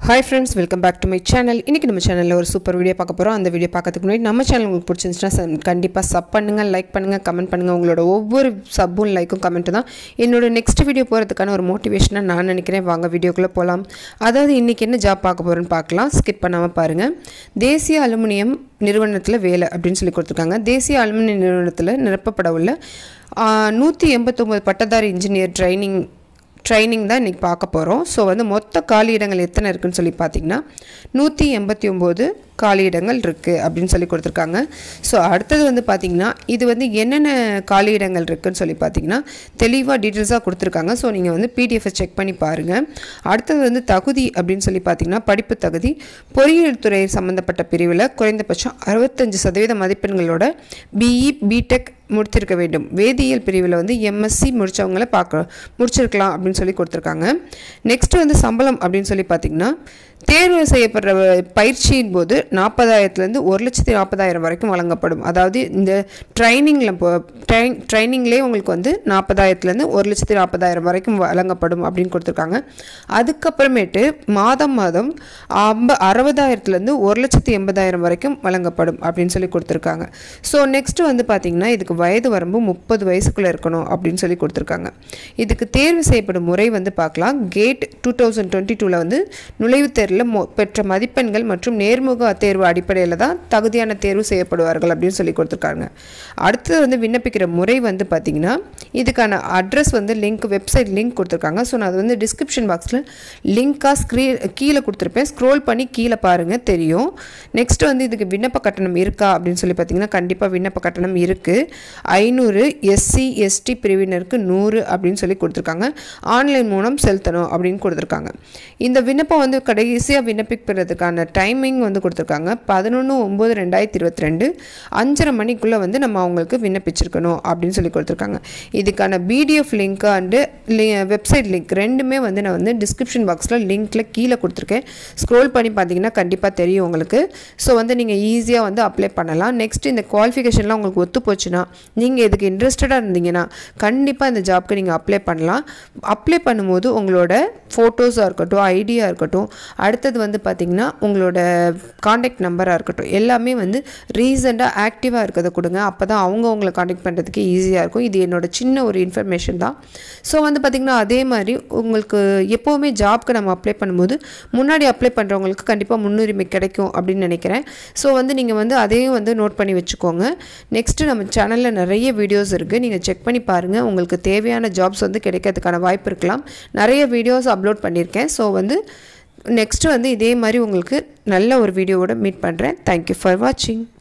hi friends welcome back to my channel இன்றைக்கி நம்ம சேனலில் ஒரு சூப்பர் வீடியோ பார்க்க போகிறோம் அந்த வீடியோ பார்க்கறதுக்கு முன்னாடி நம்ம சேனல் உங்களுக்கு பிடிச்சிருந்துச்சுன்னா கண்டிப்பாக சப் பண்ணுங்கள் லைக் பண்ணுங்கள் கமெண்ட் பண்ணுங்கள் உங்களோட ஒவ்வொரு சப்பும் லைக்கும் கமெண்ட்டு தான் என்னோட நெக்ஸ்ட் வீடியோ போகிறதுக்கான ஒரு மோட்டிவேஷனாக நான் நினைக்கிறேன் வாங்க வீடியோக்குள்ளே போகலாம் அதாவது இன்றைக்கி என்ன ஜாப் பார்க்க போகிறோன்னு பார்க்கலாம் ஸ்கிப் பண்ணாமல் பாருங்கள் தேசிய அலுமினியம் நிறுவனத்தில் வேலை அப்படின்னு சொல்லி கொடுத்துருக்காங்க தேசிய அலுமினியம் நிறுவனத்தில் நிரப்பப்பட உள்ள நூற்றி எண்பத்தொம்போது பட்டதாரி இன்ஜினியர் ட்ரைனிங் ட்ரைனிங் தான் இன்றைக்கி பார்க்க போகிறோம் ஸோ வந்து மொத்த காலி இடங்கள் எத்தனை இருக்குன்னு சொல்லி பார்த்தீங்கன்னா நூற்றி எண்பத்தி ஒம்பது காலி இடங்கள் இருக்குது அப்படின்னு சொல்லி கொடுத்துருக்காங்க ஸோ அடுத்தது வந்து பார்த்திங்கன்னா இது வந்து என்னென்ன காலி இடங்கள் இருக்குதுன்னு சொல்லி பார்த்தீங்கன்னா தெளிவாக டீட்டெயில்ஸாக கொடுத்துருக்காங்க ஸோ நீங்கள் வந்து பிடிஎஃபை செக் பண்ணி பாருங்கள் அடுத்தது வந்து தகுதி அப்படின்னு சொல்லி பார்த்தீங்கன்னா படிப்பு தகுதி பொறியியல் துறை சம்மந்தப்பட்ட பிரிவில் குறைந்தபட்சம் அறுபத்தஞ்சு சதவீத மதிப்பெண்களோட பிஇ பிடெக் முடித்திருக்க வேண்டும் வேதியியல் பிரிவில் வந்து எம்எஸ்சி முடித்தவங்கள பார்க்க முடிச்சிருக்கலாம் அப்படின்னு சொல்லி கொடுத்துருக்காங்க நெக்ஸ்ட் வந்து சம்பளம் அப்படின்னு சொல்லி பார்த்தீங்கன்னா தேர்வு செய்யப்படுற பயிற்சியின் போது நாற்பதாயிரத்துலேருந்து ஒரு லட்சத்தி நாற்பதாயிரம் வரைக்கும் வழங்கப்படும் அதாவது இந்த ட்ரைனிங்கில் இப்போ ட்ரைன் ட்ரைனிங்லேயே உங்களுக்கு வந்து நாற்பதாயிரத்துலேருந்து ஒரு லட்சத்தி நாற்பதாயிரம் வரைக்கும் வழங்கப்படும் அப்படின்னு கொடுத்துருக்காங்க அதுக்கப்புறமேட்டு மாதம் மாதம் ஐம்ப அறுபதாயிரத்துலேருந்து ஒரு லட்சத்தி எண்பதாயிரம் வரைக்கும் வழங்கப்படும் அப்படின்னு சொல்லி கொடுத்துருக்காங்க ஸோ நெக்ஸ்ட்டு வந்து பார்த்திங்கன்னா இதுக்கு வயது வரம்பு முப்பது வயசுக்குள்ளே இருக்கணும் அப்படின்னு சொல்லி கொடுத்துருக்காங்க இதுக்கு தேர்வு செய்யப்படும் முறை வந்து பார்க்கலாம் கேட் டூ தௌசண்ட் டுவெண்ட்டி டூவில் வந்து நுழைவுத் தேர்வில் மொ பெற்ற மதிப்பெண்கள் மற்றும் நேர்முக தேர்வு அடிப்படையில் தான் தகுதியான தேர்வு செய்யப்படுவார்கள் அப்படின்னு சொல்லி கொடுத்துருக்காங்க அடுத்தது வந்து விண்ணப்பிக்கிற முறை வந்து பார்த்திங்கன்னா இதுக்கான அட்ரஸ் வந்து லிங்க் வெப்சைட் லிங்க் கொடுத்துருக்காங்க ஸோ நான் அது வந்து டிஸ்கிரிப்ஷன் பாக்ஸில் லிங்க்காக ஸ்க்ரீ கீழே கொடுத்துருப்பேன் ஸ்க்ரோல் பண்ணி கீழே பாருங்கள் தெரியும் நெக்ஸ்ட் வந்து இதுக்கு விண்ணப்ப கட்டணம் இருக்கா அப்படின்னு சொல்லி பார்த்தீங்கன்னா கண்டிப்பாக விண்ணப்ப கட்டணம் இருக்குது ஐநூறு எஸ்சி எஸ்டி பிரிவினருக்கு நூறு அப்படின்னு சொல்லி கொடுத்துருக்காங்க ஆன்லைன் மூலம் செலுத்தணும் அப்படின்னு கொடுத்துருக்காங்க இந்த விண்ணப்பம் வந்து கடைசியாக விண்ணப்பிக்கிறதுக்கான டைமிங் வந்து கொடுத்துருக்காங்க பதினொன்று ஒம்பது ரெண்டாயிரத்தி இருபத்தி ரெண்டு அஞ்சரை மணிக்குள்ளே வந்து நம்ம அவங்களுக்கு விண்ணப்பிச்சிருக்கணும் அப்படின்னு சொல்லி கொடுத்துருக்காங்க இதுக்கான PDF link and website link ரெண்டுமே வந்து நான் வந்து டிஸ்கிரிப்ஷன் பாக்ஸில் லிங்க்கில் கீழே கொடுத்துருக்கேன் ஸ்க்ரோல் பண்ணி பார்த்தீங்கன்னா கண்டிப்பாக தெரியும் உங்களுக்கு ஸோ வந்து நீங்கள் ஈஸியாக வந்து அப்ளை பண்ணலாம் நெக்ஸ்ட் இந்த குவாலிஃபிகேஷன்லாம் உங்களுக்கு ஒத்து போச்சுன்னா நீங்கள் இதுக்கு இன்ட்ரெஸ்டடாக இருந்தீங்கன்னா கண்டிப்பாக இந்த ஜாப்க்கு நீங்கள் அப்ளை பண்ணலாம் அப்ளை பண்ணும்போது உங்களோட ஃபோட்டோஸாக இருக்கட்டும் ஐடியாக இருக்கட்டும் அடுத்தது வந்து பார்த்திங்கன்னா உங்களோட காண்டாக்ட் நம்பராக இருக்கட்டும் எல்லாமே வந்து ரீசெண்டாக ஆக்டிவாக இருக்கிறத கொடுங்க அப்போ தான் அவங்க உங்களை காண்டாக்ட் பண்ணுறதுக்கு ஈஸியாக இருக்கும் இது என்னோட சின்ன ஒரு இன்ஃபர்மேஷன் தான் ஸோ வந்து பார்த்திங்கன்னா அதே மாதிரி உங்களுக்கு எப்போவுமே ஜாப்க்கு நம்ம அப்ளை பண்ணும்போது முன்னாடி அப்ளை பண்ணுறவங்களுக்கு கண்டிப்பாக முன்னுரிமை கிடைக்கும் அப்படின்னு நினைக்கிறேன் ஸோ வந்து நீங்கள் வந்து அதையும் வந்து நோட் பண்ணி வச்சுக்கோங்க நெக்ஸ்ட்டு நம்ம சேனலில் நிறைய வீடியோஸ் இருக்குது நீங்கள் செக் பண்ணி பாருங்கள் உங்களுக்கு தேவையான ஜாப்ஸ் வந்து கிடைக்கிறதுக்கான வாய்ப்பு இருக்கலாம் நிறைய வீடியோஸ் அப்லோட் பண்ணியிருக்கேன் ஸோ வந்து நெக்ஸ்ட்டு வந்து இதே மாதிரி உங்களுக்கு நல்ல ஒரு வீடியோவோட மீட் பண்ணுறேன் தேங்க்யூ ஃபார் வாட்சிங்